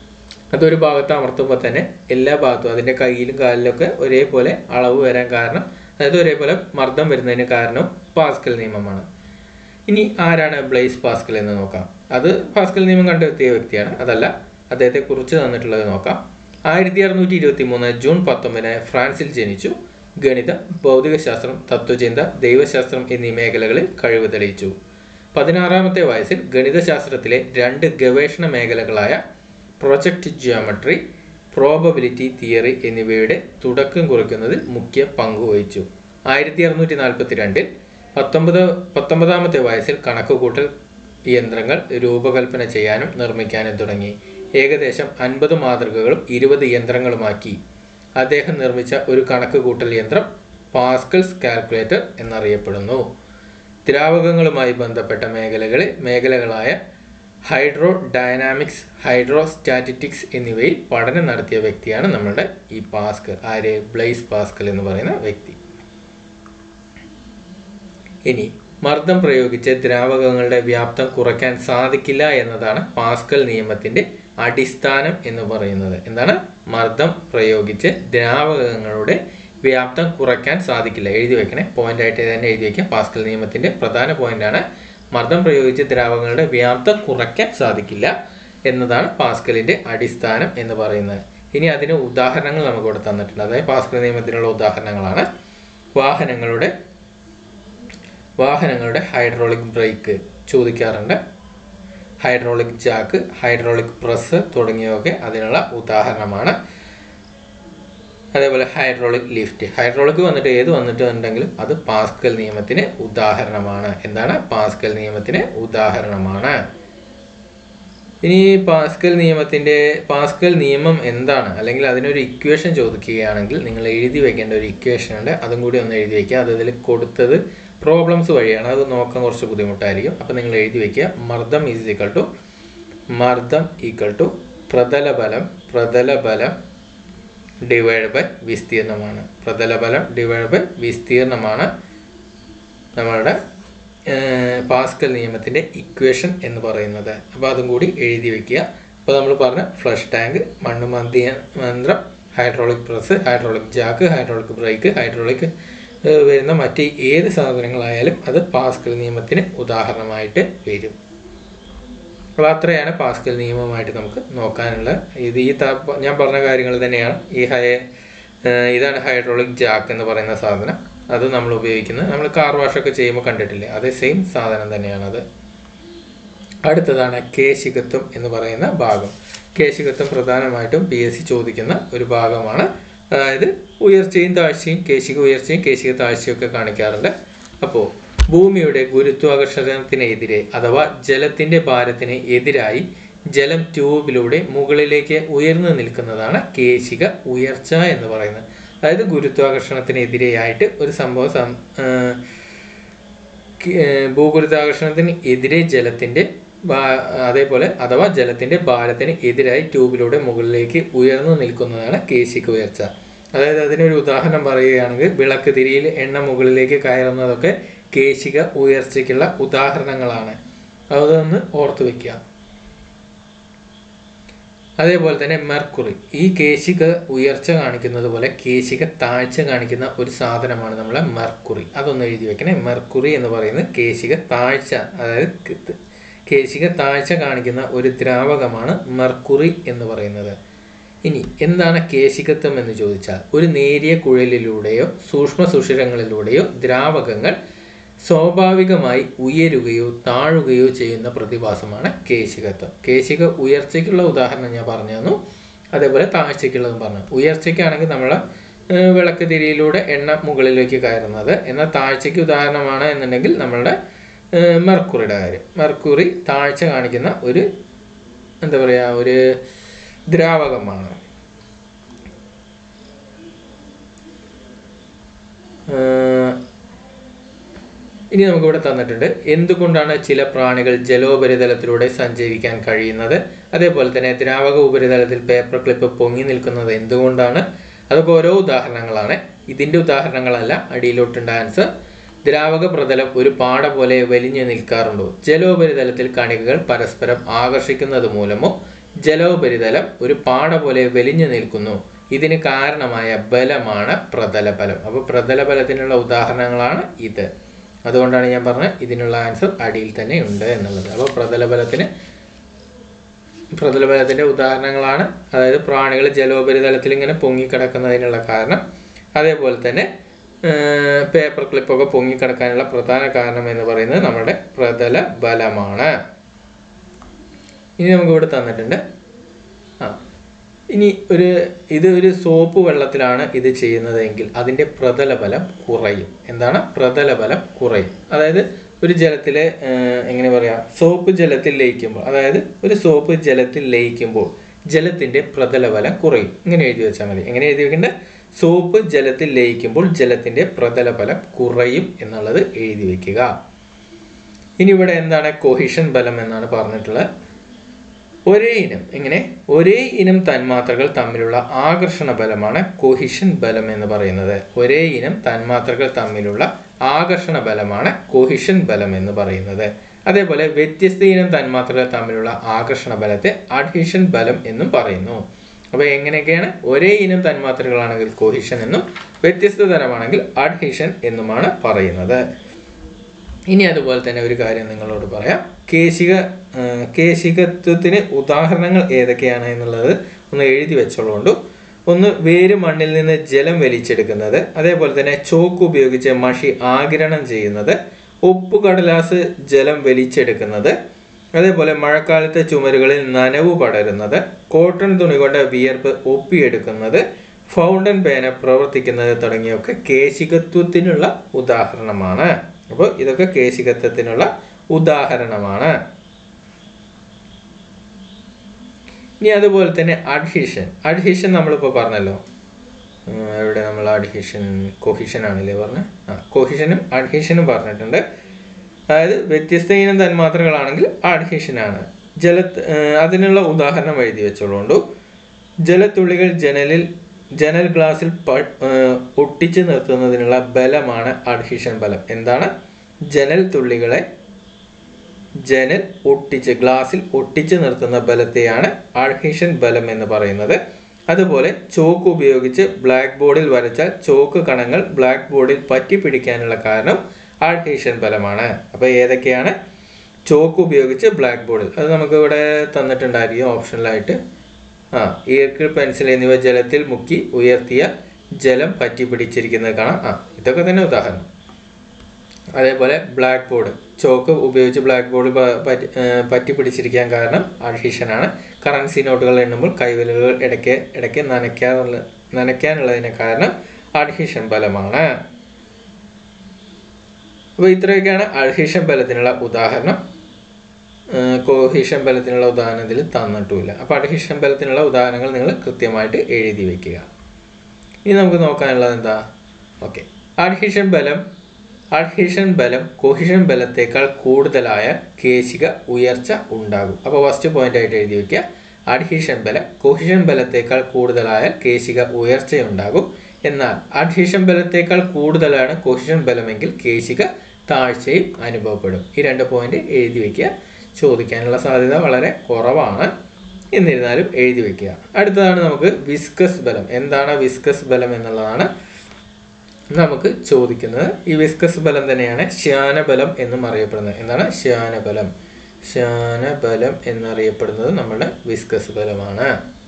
അതൊരു ഭാഗത്ത് അമർത്തുമ്പോൾ തന്നെ എല്ലാ ഭാഗത്തും അതിൻ്റെ കയ്യിലും കാലിലൊക്കെ ഒരേപോലെ അളവ് വരാൻ കാരണം അതായത് ഒരേപോലെ മർദ്ദം വരുന്നതിന് കാരണം പാസ്കൽ നിയമമാണ് ഇനി ആരാണ് ബ്ലൈസ് പാസ്കൽ എന്ന് നോക്കാം അത് പാസ്കൽ നിയമം കണ്ടെത്തിയ വ്യക്തിയാണ് അതല്ല അദ്ദേഹത്തെ കുറിച്ച് തന്നിട്ടുള്ളത് നോക്കാം ആയിരത്തി അറുന്നൂറ്റി ഇരുപത്തി മൂന്ന് ജൂൺ പത്തൊമ്പതിന് ഫ്രാൻസിൽ ജനിച്ചു ഗണിതം ഭൗതികശാസ്ത്രം തത്വചിന്ത ദൈവശാസ്ത്രം എന്നീ മേഖലകളിൽ കഴിവ് തെളിയിച്ചു പതിനാറാമത്തെ വയസ്സിൽ ഗണിതശാസ്ത്രത്തിലെ രണ്ട് ഗവേഷണ മേഖലകളായ പ്രൊജക്റ്റ് ജിയോമെട്രി പ്രോബബിലിറ്റി തിയറി എന്നിവയുടെ തുടക്കം കുറിക്കുന്നതിൽ മുഖ്യ പങ്ക് വഹിച്ചു ആയിരത്തി അറുന്നൂറ്റി നാൽപ്പത്തി രണ്ടിൽ പത്തൊമ്പത് പത്തൊമ്പതാമത്തെ വയസ്സിൽ കണക്കുകൂട്ടൽ യന്ത്രങ്ങൾ രൂപകൽപ്പന ചെയ്യാനും നിർമ്മിക്കാനും തുടങ്ങി ഏകദേശം അൻപത് മാതൃകകളും ഇരുപത് യന്ത്രങ്ങളുമാക്കി അദ്ദേഹം നിർമ്മിച്ച ഒരു കണക്കുകൂട്ടൽ യന്ത്രം പാസ്കൽസ് കാൽക്കുലേറ്റർ എന്നറിയപ്പെടുന്നു ദ്രാവകങ്ങളുമായി ബന്ധപ്പെട്ട മേഖലകളിൽ മേഖലകളായ ഹൈഡ്രോ ഡൈനാമിക്സ് ഹൈഡ്രോ സ്റ്റാറ്റിറ്റിക്സ് എന്നിവയിൽ പഠനം നടത്തിയ വ്യക്തിയാണ് നമ്മുടെ ഈ പാസ്കൽ ആര് ബ്ലൈസ് പാസ്കൽ എന്ന് പറയുന്ന വ്യക്തി ഇനി മർദ്ദം പ്രയോഗിച്ച് ദ്രാവകങ്ങളുടെ വ്യാപ്തം കുറയ്ക്കാൻ സാധിക്കില്ല എന്നതാണ് പാസ്കൽ നിയമത്തിന്റെ അടിസ്ഥാനം എന്ന് പറയുന്നത് എന്താണ് മർദ്ദം പ്രയോഗിച്ച് ദ്രാവകങ്ങളുടെ വ്യാപ്തം കുറയ്ക്കാൻ സാധിക്കില്ല എഴുതി വെക്കണേ പോയിന്റ് ആയിട്ട് തന്നെ എഴുതി വെക്കാം പാസ്കൽ നിയമത്തിന്റെ പ്രധാന പോയിന്റാണ് മർദ്ദം പ്രയോഗിച്ച് ദ്രാവകങ്ങളുടെ വ്യാപ്തം കുറയ്ക്കാൻ സാധിക്കില്ല എന്നതാണ് പാസ്കലിന്റെ അടിസ്ഥാനം എന്ന് പറയുന്നത് ഇനി അതിന് ഉദാഹരണങ്ങൾ നമുക്ക് ഇവിടെ തന്നിട്ടുണ്ട് അതായത് പാസ്കൽ നിയമത്തിനുള്ള ഉദാഹരണങ്ങളാണ് വാഹനങ്ങളുടെ വാഹനങ്ങളുടെ ഹൈഡ്രോളിക് ബ്രേക്ക് ചോദിക്കാറുണ്ട് ഹൈഡ്രോളിക് ജാക്ക് ഹൈഡ്രോളിക് പ്രസ് തുടങ്ങിയവയൊക്കെ അതിനുള്ള ഉദാഹരണമാണ് അതേപോലെ ഹൈഡ്രോളിക് ലിഫ്റ്റ് ഹൈഡ്രോളിക് വന്നിട്ട് ഏത് വന്നിട്ടുണ്ടെങ്കിലും അത് പാസ്കൽ നിയമത്തിന് ഉദാഹരണമാണ് എന്താണ് പാസ്കൽ നിയമത്തിന് ഉദാഹരണമാണ് ഇനി പാസ്കൽ നിയമത്തിന്റെ പാസ്കൽ നിയമം എന്താണ് അല്ലെങ്കിൽ അതിനൊരു ഇക്വേഷൻ ചോദിക്കുകയാണെങ്കിൽ നിങ്ങൾ എഴുതി വെക്കേണ്ട ഒരു ഇക്വേഷൻ ഉണ്ട് അതും കൂടി ഒന്ന് എഴുതി വെക്കുക അത് ഇതിൽ കൊടുത്തത് പ്രോബ്ലംസ് വഴിയാണ് അത് നോക്കാൻ കുറച്ച് ബുദ്ധിമുട്ടായിരിക്കും അപ്പോൾ നിങ്ങൾ എഴുതി വെക്കുക മർദ്ദം ഈസ് ഈക്വൽ ടു മർദ്ദം ഈക്വൽ ടു പ്രതലബലം പ്രതലബലം ഡിവൈഡ് ബൈ വിസ്തീർണമാണ് പ്രതലബലം ഡിവൈഡ് ബൈ വിസ്തീർണമാണ് നമ്മളുടെ ഏഹ്, പാസ്കൽ നിയമത്തിൻ്റെ ഇക്വേഷൻ എന്ന് പറയുന്നത് അപ്പോൾ അതും കൂടി എഴുതി വെക്കുക അപ്പോൾ നമ്മൾ പറഞ്ഞ ഫ്ലഷ് ടാങ്ക് മണ്ണുമന്തി യന്ത്രം hydraulic press hydraulic jack hydraulic brake hydraulic ഏഹ്, വരുന്ന മറ്റ് ഏത് സാധനങ്ങളായാലും അത് പാസ്കൽ നിയമത്തിന് ഉദാഹരണമായിട്ട് വരും അപ്പോൾ അത്രയാണ് പാസ്കൽ നിയമമായിട്ട് നമുക്ക് നോക്കാനുള്ളത് ഇത് ഈ ത- ഞാൻ പറഞ്ഞ കാര്യങ്ങൾ തന്നെയാണ് ഈ ഹൈ ഏഹ് ഇതാണ് ഹൈഡ്രോളിക് ജാക്ക് എന്ന് പറയുന്ന സാധനം അത് നമ്മൾ ഉപയോഗിക്കുന്നത് നമ്മൾ കാർ വാഷൊക്കെ ചെയ്യുമ്പോൾ കണ്ടിട്ടില്ലേ അതേ സെയിം സാധനം തന്നെയാണത് അടുത്തതാണ് കേശികത്വം എന്ന് പറയുന്ന ഭാഗം കേശികത്വം പ്രധാനമായിട്ടും പി എസ് സി ചോദിക്കുന്ന ഒരു ഭാഗമാണ് അതായത് ഉയർച്ചയും താഴ്ചയും കേശിക ഉയർച്ചയും കേശിക താഴ്ചയും ഒക്കെ കാണിക്കാറുണ്ട് അപ്പോൾ ഭൂമിയുടെ ഗുരുത്വാകർഷണത്തിനെതിരെ അഥവാ ജലത്തിന്റെ ഭാരത്തിന് എതിരായി ജലം ട്യൂബിലൂടെ മുകളിലേക്ക് ഉയർന്നു നിൽക്കുന്നതാണ് കേശിക ഉയർച്ച എന്ന് പറയുന്നത് അതായത് ഗുരുത്വാകർഷണത്തിനെതിരെയായിട്ട് ഒരു സംഭവം സം- ആ, ക- ഏർ ഭൂഗുരുത്വാകർഷണത്തിന് എതിരെ ജലത്തിന്റെ ഭാ- അതേപോലെ അഥവാ ജലത്തിന്റെ ഭാരത്തിന് എതിരായി ട്യൂബിലൂടെ മുകളിലേക്ക് ഉയർന്നു നിൽക്കുന്നതാണ് കേശിക ഉയർച്ച അതായത് അതിനൊരു ഉദാഹരണം പറയുകയാണെങ്കിൽ വിളക്ക് തിരിയിൽ എണ്ണ മുകളിലേക്ക് കയറുന്നതൊക്കെ കേശിക ഉയർച്ചയ്ക്കുള്ള ഉദാഹരണങ്ങളാണ് അതൊന്ന് ഓർത്തു വെക്കുക അതേപോലെ തന്നെ മെർക്കുറി ഈ കേശിക ഉയർച്ച കാണിക്കുന്നത് പോലെ കേശിക താഴ്ച കാണിക്കുന്ന ഒരു സാധനമാണ് നമ്മളെ മെർക്കുറി അതൊന്ന് എഴുതി വെക്കണേ മെർക്കുറി എന്ന് പറയുന്നത് കേശിക താഴ്ച അതായത് ക- കേശിക താഴ്ച കാണിക്കുന്ന ഒരു ദ്രാവകമാണ് മെർക്കുറി എന്ന് പറയുന്നത് ഇനി എന്താണ് കേശികത്വം എന്ന് ചോദിച്ചാൽ ഒരു നേരിയ കുഴലിലൂടെയോ സൂക്ഷ്മ സുഷിരങ്ങളിലൂടെയോ ദ്രാവകങ്ങൾ സ്വാഭാവികമായി ഉയരുകയോ താഴുകയോ ചെയ്യുന്ന പ്രതിഭാസമാണ് കേശികത്വം കേശിക ഉയർച്ചയ്ക്കുള്ള ഉദാഹരണം ഞാൻ പറഞ്ഞു തന്നു അതേപോലെ താഴ്ചയ്ക്കുള്ളതും പറഞ്ഞു ഉയർച്ചയ്ക്കാണെങ്കിൽ നമ്മൾ വിളക്ക് തിരിയിലൂടെ എണ്ണ മുകളിലേക്ക് കയറുന്നത് എന്നാൽ താഴ്ചയ്ക്ക് ഉദാഹരണമാണ് എന്നുണ്ടെങ്കിൽ നമ്മളുടെ ഏഹ്, മെർക്കുറിയുടെ കാര്യം മെർക്കുറി താഴ്ച കാണിക്കുന്ന ഒരു എന്താ പറയുക ഒരു ദ്രാവകമാണ് ഏഹ്, ഇനി നമുക്കിവിടെ തന്നിട്ടുണ്ട് എന്തുകൊണ്ടാണ് ചില പ്രാണികൾ ജലോപരിതലത്തിലൂടെ സഞ്ചരിക്കാൻ കഴിയുന്നത് അതേപോലെ തന്നെ ദ്രാവക ഉപരിതലത്തിൽ പേപ്പർ ക്ലിപ്പ് പൊങ്ങി നിൽക്കുന്നത് എന്തുകൊണ്ടാണ് അതൊക്കെ ഓരോ ഉദാഹരണങ്ങളാണ് ഇതിന്റെ ഉദാഹരണങ്ങളല്ല അടിയിലോട്ടുണ്ട് ആൻസർ ദ്രാവക പ്രതലം ഒരു പാട പോലെ വലിഞ്ഞു നിൽക്കാറുണ്ടോ ജലോപരിതലത്തിൽ കണികകൾ പരസ്പരം ആകർഷിക്കുന്നത് മൂലമോ ജലോപരിതലം ഒരു പാട പോലെ വലിഞ്ഞു നിൽക്കുന്നു ഇതിന് കാരണമായ ബലമാണ് പ്രതലബലം അപ്പോൾ പ്രതലബലത്തിനുള്ള ഉദാഹരണങ്ങളാണ് ഇത് അതുകൊണ്ടാണ് ഞാൻ പറഞ്ഞത് ഇതിനുള്ള ആൻസർ അടിയിൽ തന്നെ ഉണ്ട് എന്നുള്ളത് അപ്പോൾ പ്രതലബലത്തിന് പ്രതലബലത്തിന്റെ ഉദാഹരണങ്ങളാണ് അതായത് പ്രാണികൾ ജലോപരിതലത്തിൽ ഇങ്ങനെ പൊങ്ങിക്കിടക്കുന്നതിനുള്ള കാരണം അതേപോലെ തന്നെ പേപ്പർ ക്ലിപ്പൊക്കെ പൊങ്ങിക്കിടക്കാനുള്ള പ്രധാന കാരണം എന്ന് പറയുന്നത് നമ്മുടെ പ്രതല ബലമാണ് ഇനി നമുക്ക് ഇവിടെ തന്നിട്ടുണ്ട് ആ ഇനി ഒരു ഇത് ഒരു സോപ്പ് വെള്ളത്തിലാണ് ഇത് ചെയ്യുന്നതെങ്കിൽ അതിൻ്റെ പ്രതലബലം കുറയും എന്താണ് പ്രതലബലം കുറയും അതായത് ഒരു ജലത്തിലെ ഏഹ്, എങ്ങനെ പറയാ സോപ്പ് ജലത്തിൽ ലയിക്കുമ്പോൾ അതായത് ഒരു സോപ്പ് ജലത്തിൽ ലയിക്കുമ്പോൾ ജലത്തിന്റെ പ്രതലബലം കുറയും ഇങ്ങനെ എഴുതി വെച്ചാൽ മതി എങ്ങനെ എഴുതി വെക്കേണ്ടത് സോപ്പ് ജലത്തിൽ ലയിക്കുമ്പോൾ ജലത്തിന്റെ പ്രതലബലം കുറയും എന്നുള്ളത് എഴുതി വെക്കുക ഇനി ഇവിടെ എന്താണ് കൊഹിഷൻ ബലം എന്നാണ് പറഞ്ഞിട്ടുള്ളത് ഒരേ ഇനം ഇങ്ങനെ ഒരേ ഇനം തന്മാത്രകൾ തമ്മിലുള്ള ആകർഷണ ബലമാണ് കൊഹിഷൻ ബലം എന്ന് പറയുന്നത് ഒരേ ഇനം തന്മാത്രകൾ തമ്മിലുള്ള ആകർഷണ ബലമാണ് കൊഹിഷൻ ബലം എന്ന് പറയുന്നത് അതേപോലെ വ്യത്യസ്ത ഇനം തന്മാത്രകൾ തമ്മിലുള്ള ആകർഷണ ബലത്തെ അഡ്ഹീഷൻ ബലം എന്നും പറയുന്നു അപ്പൊ എങ്ങനെയൊക്കെയാണ് ഒരേ ഇനം തന്മാത്രകളാണെങ്കിൽ കൊഹിഷൻ എന്നും വ്യത്യസ്ത തരമാണെങ്കിൽ അഡ്ഹീഷൻ എന്നുമാണ് പറയുന്നത് ഇനി അതുപോലെ തന്നെ ഒരു കാര്യം നിങ്ങളോട് പറയാം കേശിക ആ, കേശികത്വത്തിന് ഉദാഹരണങ്ങൾ ഏതൊക്കെയാണ് എന്നുള്ളത് ഒന്ന് എഴുതി വെച്ചോളുകൊണ്ടു ഒന്ന് വേര് മണ്ണിൽ നിന്ന് ജലം വലിച്ചെടുക്കുന്നത് അതേപോലെ തന്നെ ചോക്ക് ഉപയോഗിച്ച് മഷി ആഗിരണം ചെയ്യുന്നത് ഉപ്പ് കടലാസ് ജലം വലിച്ചെടുക്കുന്നത് അതേപോലെ മഴക്കാലത്തെ ചുമരുകളിൽ നനവ് പടരുന്നത് കോട്ടൺ തുണി കൊണ്ട് വിയർപ്പ് ഒപ്പിയെടുക്കുന്നത് ഫൗണ്ടൻ പേന പ്രവർത്തിക്കുന്നത് തുടങ്ങിയൊക്കെ കേശികത്വത്തിനുള്ള ഉദാഹരണമാണ് അപ്പോൾ ഇതൊക്കെ കേശികത്വത്തിനുള്ള ഉദാഹരണമാണ് ഇനി അതുപോലെ തന്നെ അഡ്ഹീഷൻ അഡ്ഹീഷൻ നമ്മളിപ്പോൾ പറഞ്ഞല്ലോ ഉം, എവിടെ നമ്മൾ അഡ്ഹീഷൻ കൊഹിഷൻ ആണല്ലേ പറഞ്ഞത് ആ കൊഹിഷനും അഡ്ഹീഷനും പറഞ്ഞിട്ടുണ്ട് അതായത് വ്യത്യസ്ത ഇനം തന്മാത്രകളാണെങ്കിൽ അഡ്ഹീഷനാണ് ജല അതിനുള്ള ഉദാഹരണം എഴുതി വെച്ചോളൂ ജലത്തുള്ളികൾ ജനലിൽ ജനൽ ഗ്ലാസിൽ പ- ഏർ ഒട്ടിച്ചു നിർത്തുന്നതിനുള്ള ബലമാണ് അഡ്ഹീഷൻ ബലം എന്താണ് ജനൽ തുള്ളികളെ ജനൽ ഒട്ടിച്ച് ഗ്ലാസിൽ ഒട്ടിച്ചു നിർത്തുന്ന ബലത്തെയാണ് അഡ്ഹീഷൻ ബലം എന്ന് പറയുന്നത് അതുപോലെ ചോക്ക് ഉപയോഗിച്ച് ബ്ലാക്ക് ബോർഡിൽ വരച്ചാൽ ചോക്ക് കണങ്ങൾ ബ്ലാക്ക് ബോർഡിൽ പറ്റി പിടിക്കാനുള്ള കാരണം അഡ്ഹീഷൻ ബലമാണ് അപ്പോൾ ഏതൊക്കെയാണ് ചോക്ക് ഉപയോഗിച്ച് ബ്ലാക്ക് ബോർഡിൽ അത് നമുക്ക് ഇവിടെ തന്നിട്ടുണ്ടായിരിക്കും ഓപ്ഷനിലായിട്ട് ആ ഈർക്കിൾ പെൻസിൽ എന്നിവ ജലത്തിൽ മുക്കി ഉയർത്തിയ ജലം പറ്റി പിടിച്ചിരിക്കുന്നത് കാണാം ആ ഇതൊക്കെ തന്നെ ഉദാഹരണം അതേപോലെ ബ്ലാക്ക് ബോർഡ് ചോക്ക് ഉപയോഗിച്ച് ബ്ലാക്ക് ബോർഡ് പ- പറ്റി ഏർ പറ്റി പിടിച്ചിരിക്കാൻ കാരണം അഡ്ഹീഷനാണ് കറൻസി നോട്ടുകൾ എണ്ണുമ്പോൾ കൈവിരലുകൾ ഇടയ്ക്ക് ഇടയ്ക്ക് നനയ്ക്കാനുള്ള നനയ്ക്കാനുള്ളതിന് കാരണം അഡ്ഹീഷൻ ബലമാണ് അപ്പോൾ ഇത്രയൊക്കെയാണ് അഡ്ഹീഷൻ ബലത്തിനുള്ള ഉദാഹരണം കോഹീഷൻ ബലത്തിനുള്ള ഉദാഹരണം ഇതിൽ തന്നിട്ടുമില്ല അപ്പോൾ അഡ്ഹീഷൻ ബലത്തിനുള്ള ഉദാഹരണങ്ങൾ നിങ്ങൾ കൃത്യമായിട്ട് എഴുതി വെക്കുക ഇനി നമുക്ക് നോക്കാനുള്ളത് എന്താ ഓക്കെ അഡ്ഹീഷൻ ബലം അഡ്ഹീഷൻ ബലം കൊഹിഷൻ ബലത്തേക്കാൾ കൂടുതലായ കേശിക ഉയർച്ച ഉണ്ടാകും അപ്പോൾ ഫസ്റ്റ് പോയിന്റ് ആയിട്ട് എഴുതി വെക്കുക അഡ്ഹീഷൻ ബലം കൊഹിഷൻ ബലത്തേക്കാൾ കൂടുതലായാൽ കേശിക ഉയർച്ചയുണ്ടാകും എന്നാൽ അഡ്ഹീഷൻ ബലത്തേക്കാൾ കൂടുതലാണ് കൊഹിഷൻ ബലമെങ്കിൽ കേശിക താഴ്ചയും അനുഭവപ്പെടും ഈ രണ്ട് പോയിന്റ് എഴുതി വെക്കുക ചോദിക്കാനുള്ള സാധ്യത വളരെ കുറവാണ് എന്നിരുന്നാലും എഴുതി വെക്കുക അടുത്തതാണ് നമുക്ക് വിസ്കസ് ബലം എന്താണ് വിസ്കസ് ബലം എന്നുള്ളതാണ് നമുക്ക് ചോദിക്കുന്നത് ഈ വിസ്കസ് ബലം തന്നെയാണ് ശ്യാനബലം എന്നും അറിയപ്പെടുന്നത് എന്താണ് ശ്യാനബലം ശ്യാനബലം എന്നറിയപ്പെടുന്നത് നമ്മുടെ വിസ്കസ് ബലമാണ്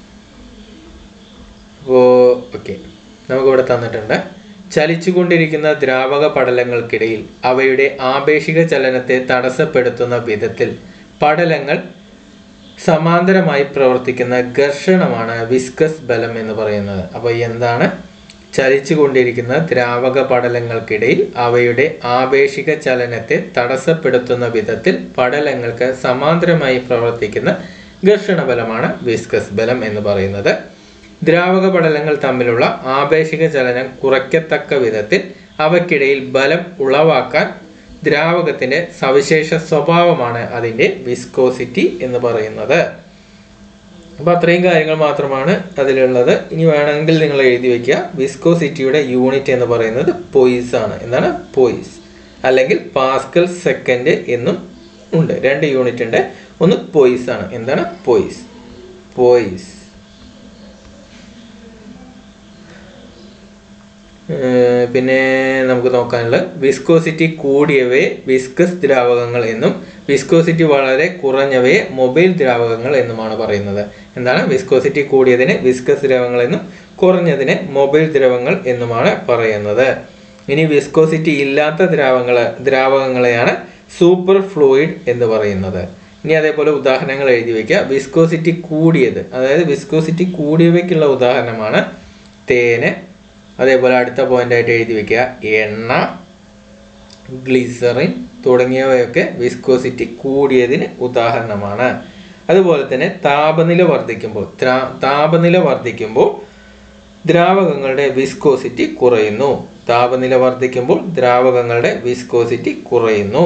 അപ്പോൾ ഓക്കെ നമുക്കിവിടെ തന്നിട്ടുണ്ട് ചലിച്ചുകൊണ്ടിരിക്കുന്ന ദ്രാവക പടലങ്ങൾക്കിടയിൽ അവയുടെ ആപേക്ഷിക ചലനത്തെ തടസ്സപ്പെടുത്തുന്ന വിധത്തിൽ പടലങ്ങൾ സമാന്തരമായി പ്രവർത്തിക്കുന്ന ഘർഷണമാണ് വിസ്കസ് ബലം എന്ന് പറയുന്നത് അപ്പോൾ എന്താണ് ചലിച്ചുകൊണ്ടിരിക്കുന്ന ദ്രാവക പടലങ്ങൾക്കിടയിൽ അവയുടെ ആപേക്ഷിക ചലനത്തെ തടസ്സപ്പെടുത്തുന്ന വിധത്തിൽ പടലങ്ങൾക്ക് സമാന്തരമായി പ്രവർത്തിക്കുന്ന ഘർഷണ ബലമാണ് വിസ്കസ് ബലം എന്ന് പറയുന്നത് ദ്രാവക പടലങ്ങൾ തമ്മിലുള്ള ആപേക്ഷിക ചലനം കുറയ്ക്കത്തക്ക വിധത്തിൽ അവയ്ക്കിടയിൽ ബലം ഉളവാക്കാൻ ദ്രാവകത്തിന്റെ സവിശേഷ സ്വഭാവമാണ് അതിന്റെ വിസ്കോസിറ്റി എന്ന് പറയുന്നത് അപ്പൊ അത്രയും കാര്യങ്ങൾ മാത്രമാണ് അതിലുള്ളത് ഇനി വേണമെങ്കിൽ നിങ്ങൾ എഴുതി വെക്കുക വിസ്കോസിറ്റിയുടെ യൂണിറ്റ് എന്ന് പറയുന്നത് പോയിസ് ആണ് എന്താണ് പോയിസ് അല്ലെങ്കിൽ പാസ്കൽ സെക്കൻഡ് എന്നും ഉണ്ട് രണ്ട് യൂണിറ്റ് ഉണ്ട് ഒന്ന് പോയിസ് ആണ് എന്താണ് പോയിസ് പോയിസ് ഏർ പിന്നെ നമുക്ക് നോക്കാനുള്ളത് വിസ്കോസിറ്റി കൂടിയവയെ വിസ്കസ് ദ്രാവകങ്ങൾ എന്നും വിസ്കോസിറ്റി വളരെ കുറഞ്ഞവയെ മൊബൈൽ ദ്രാവകങ്ങൾ എന്നുമാണ് പറയുന്നത് എന്താണ് വിസ്കോസിറ്റി കൂടിയതിന് വിസ്കസ് ദ്രാവകങ്ങൾ എന്നും കുറഞ്ഞതിന് മൊബൈൽ ദ്രവങ്ങൾ എന്നുമാണ് പറയുന്നത് ഇനി വിസ്കോസിറ്റി ഇല്ലാത്ത ദ്രാവകങ്ങൾ ദ്രാവകങ്ങളെയാണ് സൂപ്പർ ഫ്ലൂയിഡ് എന്ന് പറയുന്നത് ഇനി അതേപോലെ ഉദാഹരണങ്ങൾ എഴുതി വയ്ക്കുക വിസ്കോസിറ്റി കൂടിയത് അതായത് വിസ്കോസിറ്റി കൂടിയവയ്ക്കുള്ള ഉദാഹരണമാണ് തേന് അതേപോലെ അടുത്ത പോയിന്റ് ആയിട്ട് എഴുതി വെക്കുക എണ്ണ ഗ്ലിസറിൻ തുടങ്ങിയവയൊക്കെ വിസ്കോസിറ്റി കൂടിയതിന് ഉദാഹരണമാണ് അതുപോലെ തന്നെ താപനില വർദ്ധിക്കുമ്പോൾ ത്രാ- താപനില വർദ്ധിക്കുമ്പോൾ ദ്രാവകങ്ങളുടെ വിസ്കോസിറ്റി കുറയുന്നു താപനില വർദ്ധിക്കുമ്പോൾ ദ്രാവകങ്ങളുടെ വിസ്കോസിറ്റി കുറയുന്നു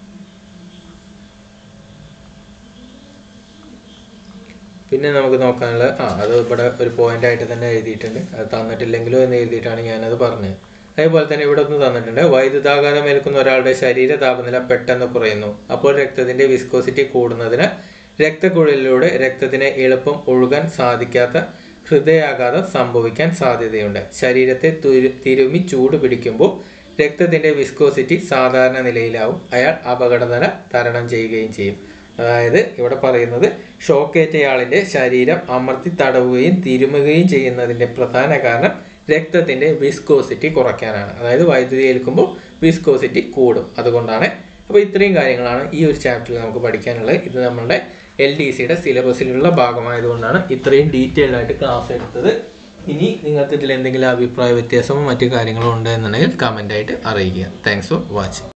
പിന്നെ നമുക്ക് നോക്കാനുള്ളത് ആ അത് ഇവിടെ ഒരു പോയിന്റ് ആയിട്ട് തന്നെ എഴുതിയിട്ടുണ്ട് അത് തന്നിട്ടില്ലെങ്കിലോ എന്ന് എഴുതിയിട്ടാണ് ഞാനത് പറഞ്ഞത് അതേപോലെ തന്നെ ഇവിടെ ഒന്ന് തന്നിട്ടുണ്ട് വൈദ്യുതാഘാതം ഏൽക്കുന്ന ഒരാളുടെ ശരീര താപനില പെട്ടെന്ന് കുറയുന്നു അപ്പോൾ രക്തത്തിന്റെ വിസ്കോസിറ്റി കൂടുന്നതിന് രക്തക്കുഴലിലൂടെ രക്തത്തിന് എളുപ്പം ഒഴുകാൻ സാധിക്കാത്ത ഹൃദയാഘാതം സംഭവിക്കാൻ സാധ്യതയുണ്ട് ശരീരത്തെ തുരു- തിരുമ്മി ചൂട് പിടിക്കുമ്പോൾ രക്തത്തിന്റെ വിസ്കോസിറ്റി സാധാരണ നിലയിലാവും അയാൾ അപകടനില തരണം ചെയ്യുകയും ചെയ്യും അതായത് ഇവിടെ പറയുന്നത് ഷോക്കേറ്റയാളിന്റെ ശരീരം അമർത്തി തടവുകയും തിരുമുകയും ചെയ്യുന്നതിന്റെ പ്രധാന കാരണം രക്തത്തിന്റെ വിസ്കോസിറ്റി കുറയ്ക്കാനാണ് അതായത് വൈദ്യുതി ഏൽക്കുമ്പോൾ വിസ്കോസിറ്റി കൂടും അതുകൊണ്ടാണ് അപ്പോൾ ഇത്രയും കാര്യങ്ങളാണ് ഈ ഒരു ചാപ്റ്ററിൽ നമുക്ക് പഠിക്കാനുള്ളത് ഇത് നമ്മളുടെ എൽ ഡി സിയുടെ സിലബസിലുള്ള ഭാഗമായതുകൊണ്ടാണ് ഇത്രയും ഡീറ്റെയിൽഡ് ആയിട്ട് ക്ലാസ് എടുത്തത് ഇനി നിങ്ങൾക്ക് ഇതിൽ എന്തെങ്കിലും അഭിപ്രായ വ്യത്യാസമോ മറ്റു കാര്യങ്ങളോ ഉണ്ട് എന്നുണ്ടെങ്കിൽ കമൻ്റ് ആയിട്ട് അറിയിക്കുക താങ്ക്സ് ഫോർ വാച്ചിങ്